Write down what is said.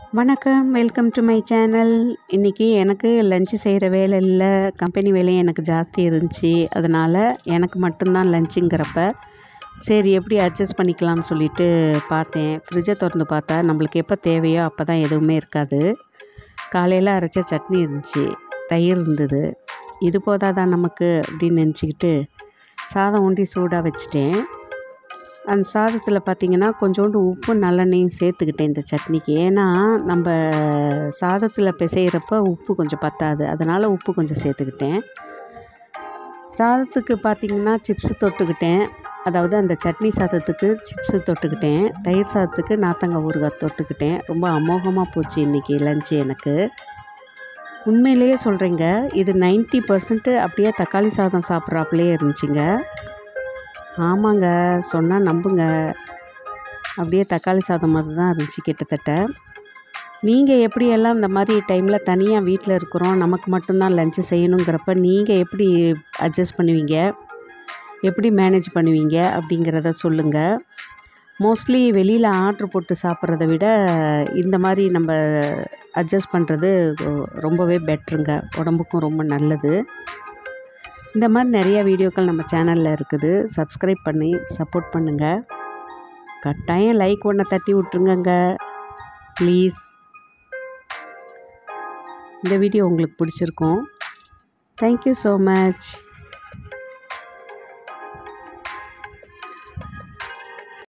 வணக்கம் welcome to my channel இன்றைக்கி எனக்கு லஞ்சு செய்கிற வேலை இல்லை கம்பெனி வேலையும் எனக்கு ஜாஸ்தி இருந்துச்சு அதனால் எனக்கு மட்டும்தான் லஞ்சுங்கிறப்ப சரி எப்படி அட்ஜஸ்ட் பண்ணிக்கலாம்னு சொல்லிட்டு பார்த்தேன் ஃப்ரிட்ஜை திறந்து பார்த்தா நம்மளுக்கு எப்போ தேவையோ அப்போ தான் எதுவுமே இருக்காது காலையில் அரைச்ச சட்னி இருந்துச்சு தயிர் இருந்தது இது போதாதா நமக்கு அப்படின்னு நினச்சிக்கிட்டு சாதம் ஊண்டி சூடாக வச்சுட்டேன் அந்த சாதத்தில் பார்த்திங்கன்னா கொஞ்சோண்டு உப்பு நல்லெண்ணெயும் சேர்த்துக்கிட்டேன் இந்த சட்னிக்கு ஏன்னா நம்ம சாதத்தில் பிசைகிறப்ப உப்பு கொஞ்சம் பத்தாது அதனால் உப்பு கொஞ்சம் சேர்த்துக்கிட்டேன் சாதத்துக்கு பார்த்திங்கன்னா சிப்ஸு தொட்டுக்கிட்டேன் அதாவது அந்த சட்னி சாதத்துக்கு சிப்ஸு தொட்டுக்கிட்டேன் தயிர் சாதத்துக்கு நாத்தங்காய் ஊறுகாய் தொட்டுக்கிட்டேன் ரொம்ப அமோகமாக போச்சு இன்றைக்கி லஞ்சு எனக்கு உண்மையிலேயே சொல்கிறேங்க இது நைன்ட்டி பர்சன்ட்டு அப்படியே தக்காளி சாதம் சாப்பிட்றாப்புலே இருந்துச்சுங்க ஆமாங்க சொன்னால் நம்புங்க அப்படியே தக்காளி சாதம் மாதிரி தான் இருந்துச்சு கிட்டத்தட்ட நீங்கள் எப்படியெல்லாம் இந்த மாதிரி டைமில் தனியாக வீட்டில் இருக்கிறோம் நமக்கு மட்டும்தான் லஞ்சு செய்யணுங்கிறப்ப நீங்கள் எப்படி அட்ஜஸ்ட் பண்ணுவீங்க எப்படி மேனேஜ் பண்ணுவீங்க அப்படிங்கிறத சொல்லுங்கள் மோஸ்ட்லி வெளியில் ஆர்ட்ரு போட்டு சாப்பிட்றத விட இந்த மாதிரி நம்ம அட்ஜஸ்ட் பண்ணுறது ரொம்பவே பெட்ருங்க உடம்புக்கும் ரொம்ப நல்லது இந்த மாதிரி நிறையா வீடியோக்கள் நம்ம சேனலில் இருக்குது சப்ஸ்கிரைப் பண்ணி சப்போர்ட் பண்ணுங்கள் கட்டாயம் லைக் ஒன்றை தட்டி விட்ருங்கங்க ப்ளீஸ் இந்த வீடியோ உங்களுக்கு பிடிச்சிருக்கும் தேங்க்யூ ஸோ மச்